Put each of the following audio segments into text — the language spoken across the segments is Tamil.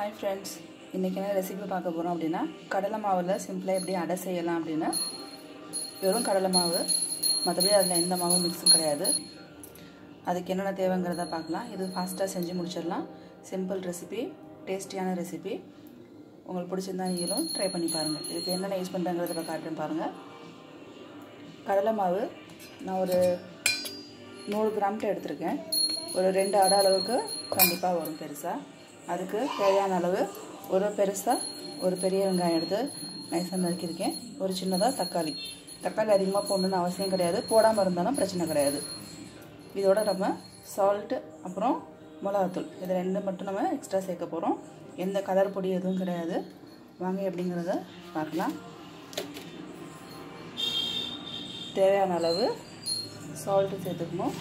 ஹாய் ஃப்ரெண்ட்ஸ் இன்றைக்கி என்ன ரெசிபி பார்க்க போகிறோம் அப்படின்னா கடலை மாவில் சிம்பிளாக எப்படி அடை செய்யலாம் அப்படின்னு வெறும் கடலை மாவு மற்றபடி அதில் எந்த மாவும் மிக்ஸும் கிடையாது அதுக்கு என்னென்ன தேவைங்கிறத பார்க்கலாம் இது ஃபாஸ்ட்டாக செஞ்சு முடிச்சிடலாம் சிம்பிள் ரெசிபி டேஸ்டியான ரெசிபி உங்களுக்கு பிடிச்சிருந்தா நீங்களும் ட்ரை பண்ணி பாருங்கள் இதுக்கு என்னென்ன யூஸ் பண்ணுறங்கிறத இப்போ காட்டுறேன் பாருங்கள் கடலை மாவு நான் ஒரு நூறு கிராம்கிட்ட எடுத்திருக்கேன் ஒரு ரெண்டு அடை அளவுக்கு கண்டிப்பாக வரும் பெருசாக அதுக்கு தேவையான அளவு ஒரு பெருசாக ஒரு பெரிய வெங்காயம் எடுத்து நைஸாக நறுக்கியிருக்கேன் ஒரு சின்னதாக தக்காளி தக்காளி அதிகமாக போடணுன்னு அவசியம் கிடையாது போடாமல் இருந்தாலும் பிரச்சனை கிடையாது இதோட நம்ம சால்ட்டு அப்புறம் மிளகாத்தூள் இது ரெண்டு மட்டும் நம்ம எக்ஸ்ட்ரா சேர்க்க போகிறோம் எந்த கலர் பொடி எதுவும் கிடையாது வாங்க எப்படிங்கிறத பார்க்கலாம் தேவையான அளவு சால்ட்டு சேர்த்துக்கணும்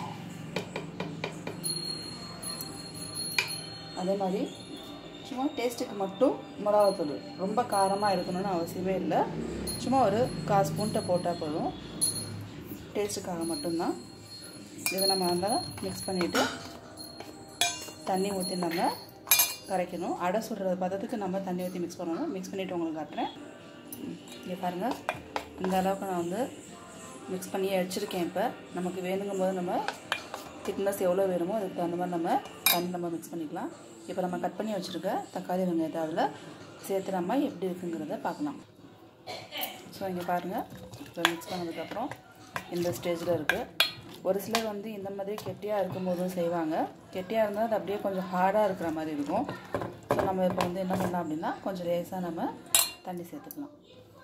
அதே மாதிரி சும்மா டேஸ்ட்டுக்கு மட்டும் மிளகாத்தூள் ரொம்ப காரமாக இருக்கணும்னு அவசியமே இல்லை சும்மா ஒரு கால் ஸ்பூன்ட்ட போட்டால் போதும் டேஸ்ட்டுக்காக மட்டும்தான் இதை நம்ம நல்லா மிக்ஸ் பண்ணிவிட்டு தண்ணி ஊற்றி நம்ம கரைக்கணும் அடை சுடுற பதத்துக்கு நம்ம தண்ணி ஊற்றி மிக்ஸ் பண்ணணும் மிக்ஸ் பண்ணிவிட்டு உங்களுக்கு காட்டுறேன் இங்கே பாருங்கள் இந்த அளவுக்கு நான் வந்து மிக்ஸ் பண்ணி வச்சுருக்கேன் இப்போ நமக்கு வேணுங்கும் போது நம்ம திக்னஸ் எவ்வளோ வேணுமோ அதுக்கு தகுந்த மாதிரி நம்ம தண்ணி நம்ம மிக்ஸ் பண்ணிக்கலாம் இப்போ நம்ம கட் பண்ணி வச்சுருக்க தக்காளி வெங்காயத்தை அதில் சேர்த்து நம்ம எப்படி இருக்குங்கிறத பார்க்கலாம் ஸோ இங்கே பாருங்கள் இப்போ மிக்ஸ் பண்ணதுக்கப்புறம் இந்த ஸ்டேஜில் இருக்குது ஒரு சிலர் வந்து இந்த மாதிரி கெட்டியாக இருக்கும் போதும் செய்வாங்க கெட்டியாக இருந்தால் அது அப்படியே கொஞ்சம் ஹார்டாக இருக்கிற மாதிரி இருக்கும் ஸோ நம்ம இப்போ வந்து என்ன பண்ணலாம் அப்படின்னா கொஞ்சம் லேசாக நம்ம தண்ணி சேர்த்துக்கலாம்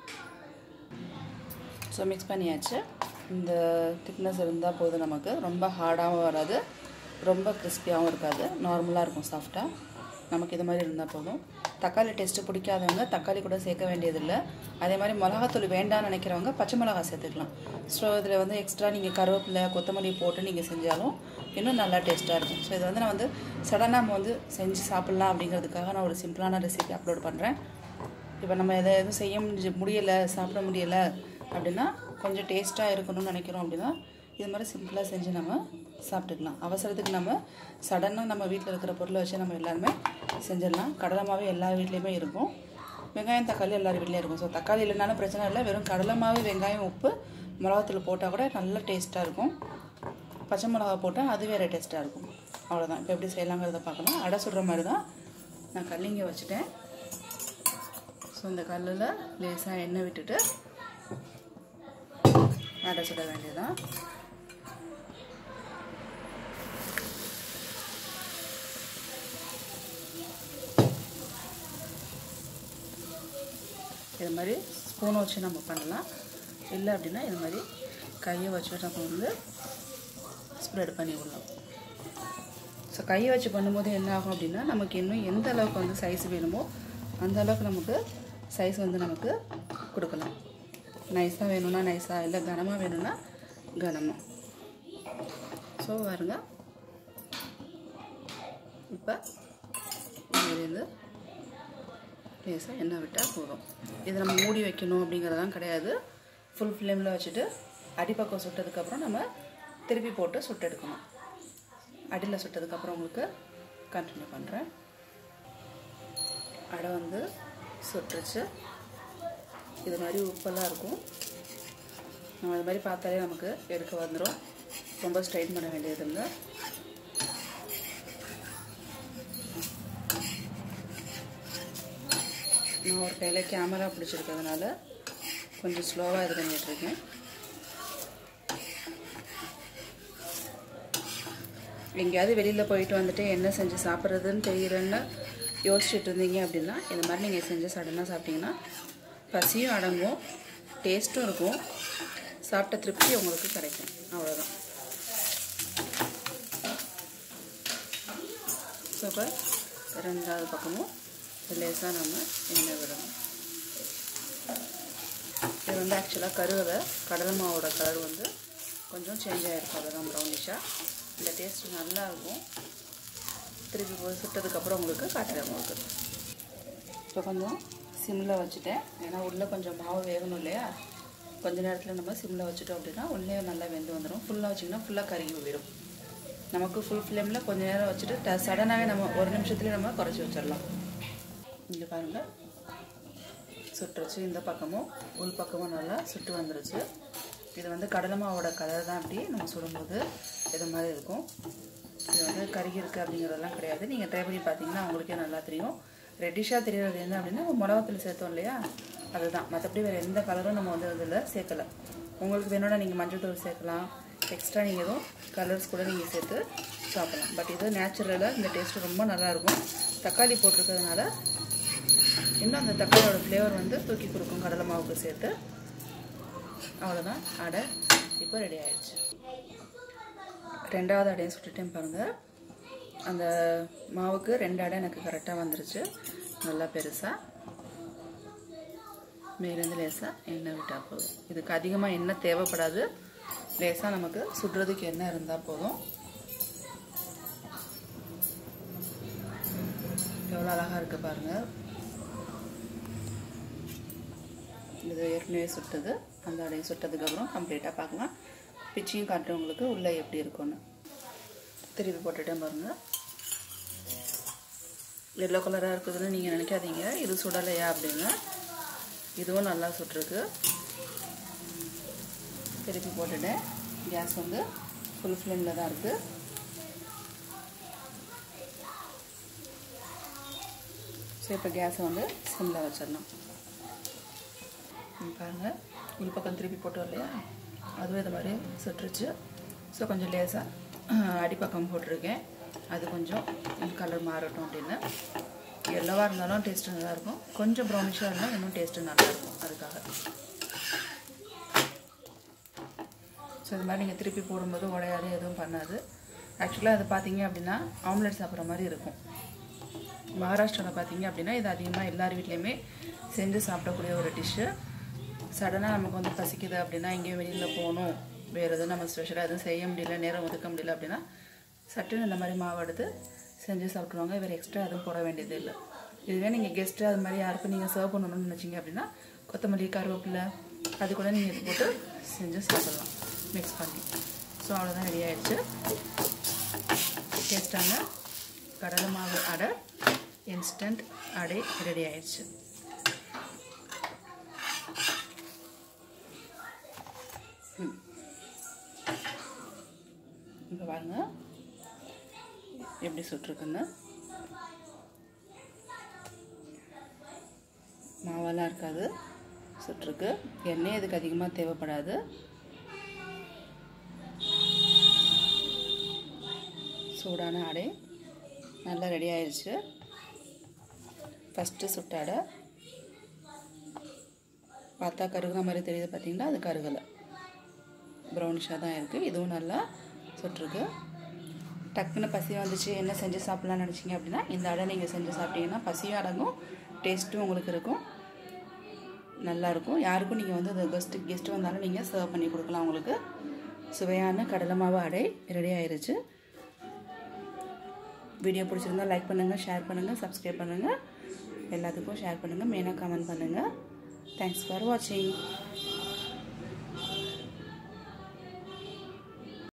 ஸோ மிக்ஸ் பண்ணியாச்சு இந்த திக்னஸ் இருந்தால் போதும் நமக்கு ரொம்ப ஹார்டாகவும் வராது ரொம்ப கிறிஸ்பியாகவும் இருக்காது நார்மலாக இருக்கும் சாஃப்டாக நமக்கு இது மாதிரி இருந்தால் போதும் தக்காளி டேஸ்ட்டு பிடிக்காதவங்க தக்காளி கூட சேர்க்க வேண்டியதில்லை அதே மாதிரி மிளகாத்தூள் வேண்டாம்னு நினைக்கிறவங்க பச்சை மிளகா சேர்த்துக்கலாம் ஸோ இதில் வந்து எக்ஸ்ட்ரா நீங்கள் கருவேப்பிலை கொத்தமல்லி போட்டு நீங்கள் செஞ்சாலும் இன்னும் நல்லா டேஸ்ட்டாக இருக்கும் ஸோ இதை வந்து நான் வந்து சடனாக நம்ம வந்து செஞ்சு சாப்பிட்லாம் அப்படிங்கிறதுக்காக நான் ஒரு சிம்பிளான ரெசிபி அப்லோட் பண்ணுறேன் இப்போ நம்ம எதை எதுவும் செய்ய முடிஞ்ச முடியலை சாப்பிட முடியலை அப்படின்னா கொஞ்சம் டேஸ்ட்டாக இருக்கணும்னு நினைக்கிறோம் அப்படின்னா இது மாதிரி சிம்பிளாக செஞ்சு நம்ம சாப்பிட்டுக்கலாம் அவசரத்துக்கு நம்ம சடனாக நம்ம வீட்டில் இருக்கிற பொருளை வச்சு நம்ம எல்லாருமே செஞ்சிடலாம் கடலை மாவு எல்லா வீட்லேயுமே இருக்கும் வெங்காயம் தக்காளி எல்லார் வீட்லேயும் இருக்கும் ஸோ தக்காளி இல்லைனாலும் பிரச்சனை இல்லை வெறும் கடலை மாவு வெங்காயம் உப்பு மிளகாத்தூள் போட்டால் கூட நல்ல டேஸ்ட்டாக இருக்கும் பச்சை மிளகா போட்டால் அது வேறு டேஸ்ட்டாக இருக்கும் அவ்வளோதான் இப்போ எப்படி செய்யலாங்கிறத பார்க்கலாம் அடை சுடுற மாதிரி தான் நான் கல்லிங்க வச்சுட்டேன் ஸோ இந்த கல்லில் லேசாக எண்ணெய் விட்டுட்டு அடை சுட வேண்டியதான் இது மாதிரி ஸ்பூனை வச்சு நம்ம பண்ணலாம் இல்லை அப்படின்னா இது மாதிரி கையை வச்சு நம்ம வந்து ஸ்ப்ரெட் பண்ணி விடலாம் ஸோ கையை வச்சு பண்ணும்போது என்ன ஆகும் அப்படின்னா நமக்கு இன்னும் எந்த அளவுக்கு வந்து சைஸ் வேணுமோ அந்த அளவுக்கு நமக்கு சைஸ் வந்து நமக்கு கொடுக்கலாம் நைஸாக வேணும்னா நைஸாக இல்லை கனமாக வேணும்னா கனமாக ஸோ பாருங்க இப்போ இதுலேருந்து லேசாக எண்ணெய் விட்டால் போதும் இதை நம்ம மூடி வைக்கணும் அப்படிங்கிறதான் கிடையாது ஃபுல் ஃப்ளேமில் வச்சுட்டு அடிப்பக்கம் சுட்டதுக்கப்புறம் நம்ம திருப்பி போட்டு சுட்டெடுக்கணும் அடியில் சுட்டதுக்கப்புறம் உங்களுக்கு கண்டினியூ பண்ணுறேன் அடை வந்து சுட்டுருச்சு இது மாதிரி உப்பெல்லாம் இருக்கும் நம்ம இது மாதிரி பார்த்தாலே நமக்கு எடுக்க வந்துடும் ரொம்ப ஸ்ட்ரைட் பண்ண வேண்டியது இல்லை நான் ஒரு கையில் கேமரா பிடிச்சிருக்கிறதுனால கொஞ்சம் ஸ்லோவாக இது பண்ணிகிட்ருக்கேன் எங்கேயாவது வெளியில் போயிட்டு வந்துட்டு என்ன செஞ்சு சாப்பிட்றதுன்னு தெரியலன்னு யோசிச்சுட்டு இருந்தீங்க அப்படின்னா இந்த மாதிரி நீங்கள் செஞ்சு சடனாக சாப்பிட்டீங்கன்னா பசியும் அடங்கும் டேஸ்ட்டும் இருக்கும் சாப்பிட்ட திருப்தி உங்களுக்கு கிடைக்கும் அவ்வளோதான் ஸோ இப்போ ரெண்டாவது பக்கமும் லேசாக நம்ம எண்ணெய் விடணும் இது வந்து ஆக்சுவலாக கருவதை கடலை மாவோட கலர் வந்து கொஞ்சம் சேஞ்ச் ஆகிருக்கும் அவ்வளோதான் ப்ரௌனிஷாக இந்த டேஸ்ட் நல்லா இருக்கும் திருப்பி போய் சுட்டதுக்கப்புறம் உங்களுக்கு காட்டுறேன் உங்களுக்கு இப்போ கொஞ்சம் சிம்மில் வச்சுட்டேன் ஏன்னா உள்ளே கொஞ்சம் மாவு வேகணும் இல்லையா கொஞ்ச நேரத்தில் நம்ம சிம்மில் வச்சுட்டோம் அப்படின்னா உள்ளே நல்லா வெந்து வந்துடும் ஃபுல்லாக வச்சிங்கன்னா ஃபுல்லாக கருகி போயிடும் நமக்கு ஃபுல் ஃப்ளேமில் கொஞ்ச நேரம் வச்சுட்டு ட சடனாகவே நம்ம ஒரு நிமிஷத்துலேயே நம்ம குறைச்சி வச்சிடலாம் இங்கே பாருங்கள் சுட்டுருச்சு இந்த பக்கமும் உள் பக்கமும் நல்லா சுட்டு வந்துருச்சு இது வந்து கடலை மாவோட கலர் தான் அப்படி நம்ம சுடும்போது இது மாதிரி இருக்கும் இது வந்து கருகி இருக்குது அப்படிங்கிறதெல்லாம் கிடையாது நீங்கள் ட்ரை பண்ணி பார்த்தீங்கன்னா உங்களுக்கே நல்லா தெரியும் ரெட்டிஷாக தெரியறது என்ன அப்படின்னா மிளகாத்தூள் சேர்த்தோம் இல்லையா அதுதான் மற்றபடி வேறு எந்த கலரும் நம்ம வந்து இதில் சேர்க்கலை உங்களுக்கு வேணும்னா நீங்கள் மஞ்சள் தூள் சேர்க்கலாம் எக்ஸ்ட்ரா நீங்கள் எதுவும் கலர்ஸ் கூட நீங்கள் சேர்த்து சாப்பிடலாம் பட் இது நேச்சுரலாக இந்த டேஸ்ட்டு ரொம்ப நல்லாயிருக்கும் தக்காளி போட்டிருக்கிறதுனால இன்னும் அந்த தக்காளியோட ஃப்ளேவர் வந்து தூக்கி கொடுக்கும் கடலை மாவுக்கு சேர்த்து அவ்வளோதான் அடை இப்போ ரெடி ஆயிடுச்சு ரெண்டாவது அடையும் சுட்டுட்டேன் பாருங்கள் அந்த மாவுக்கு ரெண்டு அடை எனக்கு கரெக்டாக வந்துருச்சு நல்லா பெருசாக மேலேருந்து லேசாக எண்ணெய் விட்டால் போதும் இதுக்கு அதிகமாக எண்ணெய் தேவைப்படாது லேசாக நமக்கு சுடுறதுக்கு எண்ணெய் இருந்தால் போதும் எவ்வளோ அழகாக இருக்குது பாருங்கள் இது ஏற்கனவே சுட்டது அந்த அடையும் சுட்டதுக்கப்புறம் கம்ப்ளீட்டாக பார்க்கலாம் பிச்சையும் காட்டுறவங்களுக்கு உள்ளே எப்படி இருக்கும்னு திருப்பி போட்டுட்டேன் பாருங்கள் எல்லோ கலராக இருக்குதுன்னு நீங்கள் நினைக்காதீங்க இது சுடலையா அப்படின்னு இதுவும் நல்லா சுட்டுருக்கு திருப்பி போட்டுட்டேன் கேஸ் வந்து ஃபுல் ஃப்ளேமில் தான் இருக்குது ஸோ இப்போ கேஸை வந்து சிம்மில் வச்சிடலாம் பாருங்கள் உள் பக்கம் திருப்பி போட்டோம் இல்லையா அதுவும் இது மாதிரி சுட்டுருச்சு ஸோ கொஞ்சம் லேசாக அடிப்பக்கம் போட்டிருக்கேன் அது கொஞ்சம் கலர் மாறட்டும் அப்படின்னு எல்லோவாக இருந்தாலும் டேஸ்ட்டு நல்லாயிருக்கும் கொஞ்சம் ப்ரௌனிஷாக இருந்தால் இன்னும் டேஸ்ட்டு நல்லாயிருக்கும் அதுக்காக ஸோ இது மாதிரி நீங்கள் திருப்பி போடும்போது உடையாது எதுவும் பண்ணாது ஆக்சுவலாக அது பார்த்தீங்க அப்படின்னா ஆம்லெட் சாப்பிட்ற மாதிரி இருக்கும் மகாராஷ்டிராவில் பார்த்தீங்க அப்படின்னா இது அதிகமாக எல்லார் வீட்லேயுமே செஞ்சு சாப்பிடக்கூடிய ஒரு டிஷ்ஷு சடனாக நமக்கு வந்து பசிக்குது அப்படின்னா எங்கேயும் வெளியில் போகணும் வேறு எதுவும் நம்ம ஸ்பெஷலாக எதுவும் செய்ய முடியல நேரம் ஒதுக்க முடியல அப்படின்னா சட்டுன்னு இந்த மாதிரி மாவு எடுத்து செஞ்சு சாப்பிட்ருவாங்க வேறு எக்ஸ்ட்ரா எதுவும் போட வேண்டியது இல்லை இதுவே நீங்கள் கெஸ்ட்டு அது மாதிரி யாருக்கும் நீங்கள் சர்வ் பண்ணணும்னு நினச்சிங்க அப்படின்னா கொத்தமல்லி கருவேப்பிலை அது கூட நீங்கள் இது போட்டு செஞ்சு சாப்பிடலாம் மிக்ஸ் பண்ணி ஸோ அவ்வளோதான் ரெடி ஆயிடுச்சு டேஸ்டான கடலை மாவு அடை இன்ஸ்டன்ட் அடை ரெடி ஆயிடுச்சு இப்போ பாருங்க எப்படி சுட்டிருக்குன்னு மாவெல்லாம் இருக்காது சுட்டிருக்கு எண்ணெய் இதுக்கு அதிகமாக தேவைப்படாது சூடான அடை நல்லா ரெடி ஆயிடுச்சு ஃபஸ்ட்டு சுட்ட அடை பார்த்தா கருகிற மாதிரி தெரியுது பார்த்தீங்களா அது கருகலை ப்ரௌனிஷாக தான் இருக்குது இதுவும் நல்லா சுட்டிருக்கு டக்குன்னு பசி வந்துச்சு என்ன செஞ்சு சாப்பிட்லான்னு நினச்சிங்க அப்படின்னா இந்த அடை நீங்கள் செஞ்சு சாப்பிட்டீங்கன்னா பசியும் அடங்கும் டேஸ்ட்டும் உங்களுக்கு இருக்கும் நல்லாயிருக்கும் யாருக்கும் நீங்கள் வந்து கெஸ்ட்டு கெஸ்ட்டு வந்தாலும் நீங்கள் சர்வ் பண்ணி கொடுக்கலாம் உங்களுக்கு சுவையான கடலை மாவு அடை ரெடி ஆயிருச்சு வீடியோ பிடிச்சிருந்தா லைக் பண்ணுங்கள் ஷேர் பண்ணுங்கள் சப்ஸ்கிரைப் பண்ணுங்கள் எல்லாத்துக்கும் ஷேர் பண்ணுங்கள் மெயினாக கமெண்ட் பண்ணுங்கள் தேங்க்ஸ் ஃபார் வாட்சிங்